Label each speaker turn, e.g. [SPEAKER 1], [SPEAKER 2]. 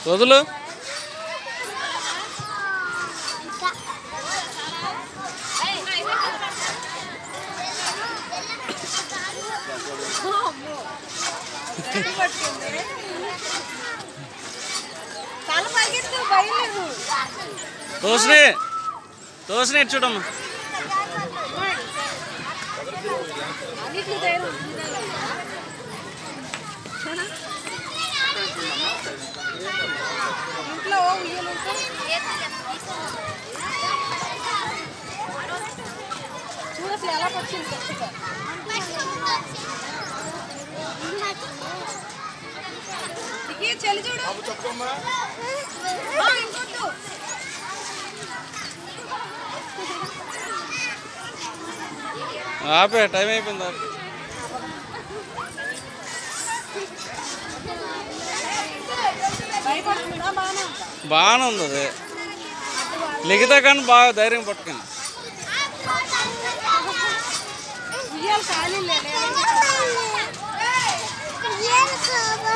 [SPEAKER 1] వదులు
[SPEAKER 2] తల పరిగెత్తు భయం లేదు
[SPEAKER 1] తోసిని తోసిని ఇటు చూడమ్మా
[SPEAKER 2] అన్నిటికీ ధైర్యం ఉంది. ఇంట్లో ఉయ్యలుంటే చూడు అసలు ఎలా వచ్చింది కొత్తగా దిగి చెల్లి చూడు ఆ, ఇంకొట్టు.
[SPEAKER 1] ఆపే టైం అయిపోయింది ఆపే.
[SPEAKER 2] భయపడుతుందా బాగానే ఉందా
[SPEAKER 1] బాగానే ఉంది అది లిఖిత కానీ బాగా ధైర్యం పట్టుకుంది
[SPEAKER 2] ఉయ్యాలు ఖాళీ లేదు
[SPEAKER 3] Yes,